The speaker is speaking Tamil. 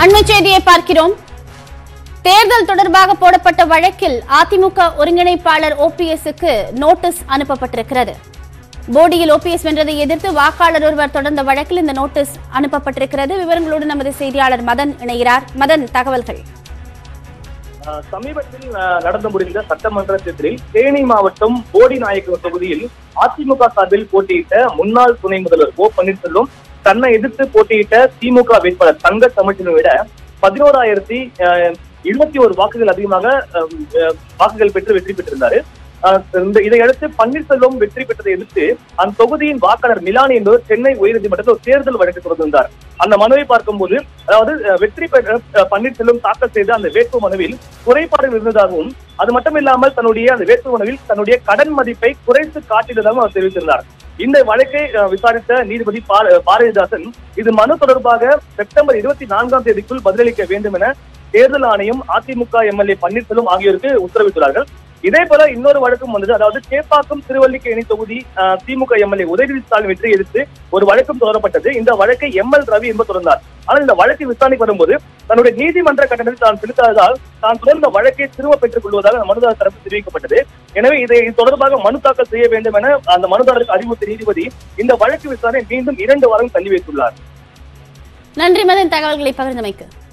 அண்மை செய்தியை பார்க்கிறோம் தேர்தல் தொடர்பாக போடப்பட்ட வழக்கில் அதிமுக ஒருங்கிணைப்பாளர் ஓபிஎஸ்க்கு நோட்டீஸ் அனுப்பப்பட்டிருக்கிறது போடியில் ஓபிஎஸ் வென்றதை எதிர்த்து வாக்காளர் ஒருவர் தொடர்ந்த வழக்கில் இந்த நோட்டீஸ் அனுப்பப்பட்டிருக்கிறது விவரங்களோடு நமது செய்தியாளர் மதன் இணைகிறார் மதன் தகவல்கள் அஹ் சமீபத்தில் அஹ், நடந்து முடிந்த சட்டமன்ற தேர்தலில் தேனி மாவட்டம் போடி நாயக்கர் தொகுதியில் அதிமுக சார்பில் போட்டியிட்ட முன்னாள் துணை முதல்வர் ஓ பன்னீர்செல்வம் தன்னை எதிர்த்து போட்டியிட்ட திமுக வேட்பாளர் தங்க தமிழனை விட பதினோராயிரத்தி இருபத்தி ஒரு வாக்குகள் அதிகமாக அஹ், அஹ், வாக்குகள் பெற்று வெற்றி பெற்றிருந்தாரு அஹ், இந்த இதையடுத்து பன்னீர்செல்வம் வெற்றி பெற்றதை எதிர்த்து அந்த தொகுதியின் வாக்காளர் மிலானி என்பவர் சென்னை உயர்நீதிமன்றத்தில் ஒரு தேர்தல் வழக்கு தொடர்ந்திருந்தார் அந்த மனுவை பார்க்கும்போது அதாவது அஹ், வெற்றி பெற்ற அஹ், பன்னீர்செல்வம் தாக்கல் செய்த அந்த வேட்பு மனுவில் குறைபாடுகள் இருந்ததாகவும் அது மட்டுமில்லாமல் தன்னுடைய அந்த வேட்பு மனுவில் தன்னுடைய கடன் மதிப்பை குறைத்து காட்டியதாகவும் அவர் தெரிவித்திருந்தார் இந்த வழக்கை அஹ், விசாரித்த நீதிபதி பா- பாரதிதாசன் இது மனு தொடர்பாக செப்டம்பர் இருபத்தி நான்காம் தேதிக்குள் பதிலளிக்க வேண்டும் என தேர்தல் ஆணையம் அதிமுக எம்எல்ஏ பன்னீர்செல்வம் ஆகியோருக்கு உத்தரவிட்டுள்ளார்கள் இதே போல இன்னொரு வழக்கும் வந்தது அதாவது சேப்பாக்கம் திருவல்லிக்கேணி தொகுதி அஹ், திமுக எம்எல்ஏ உதயநிதி ஸ்டாலின் வெற்றியை எதிர்த்து ஒரு வழக்கும் தொடரப்பட்டது இந்த வழக்கை எம்எல் ரவி என்பவர் தொடர்ந்தார் ஆனால் இந்த வழக்கு விசாரணைக்கு வரும்போது தன்னுடைய நீதிமன்ற கட்டணத்தை தான் செலுத்தாததால் தான் தொடர்ந்த வழக்கை திரும்ப பெற்றுக் கொள்வதாக அந்த மனுதாரர் தரப்பு தெரிவிக்கப்பட்டது எனவே இதை இது தொடர்பாக மனு தாக்கல் செய்ய வேண்டும் என அந்த மனுதாரருக்கு அறிவுறுத்திய நீதிபதி இந்த வழக்கு விசாரணை மீண்டும் இரண்டு வாரம் தள்ளி வைத்துள்ளார் நன்றி மதன் தகவல்களை பகிர்ந்தமைக்கு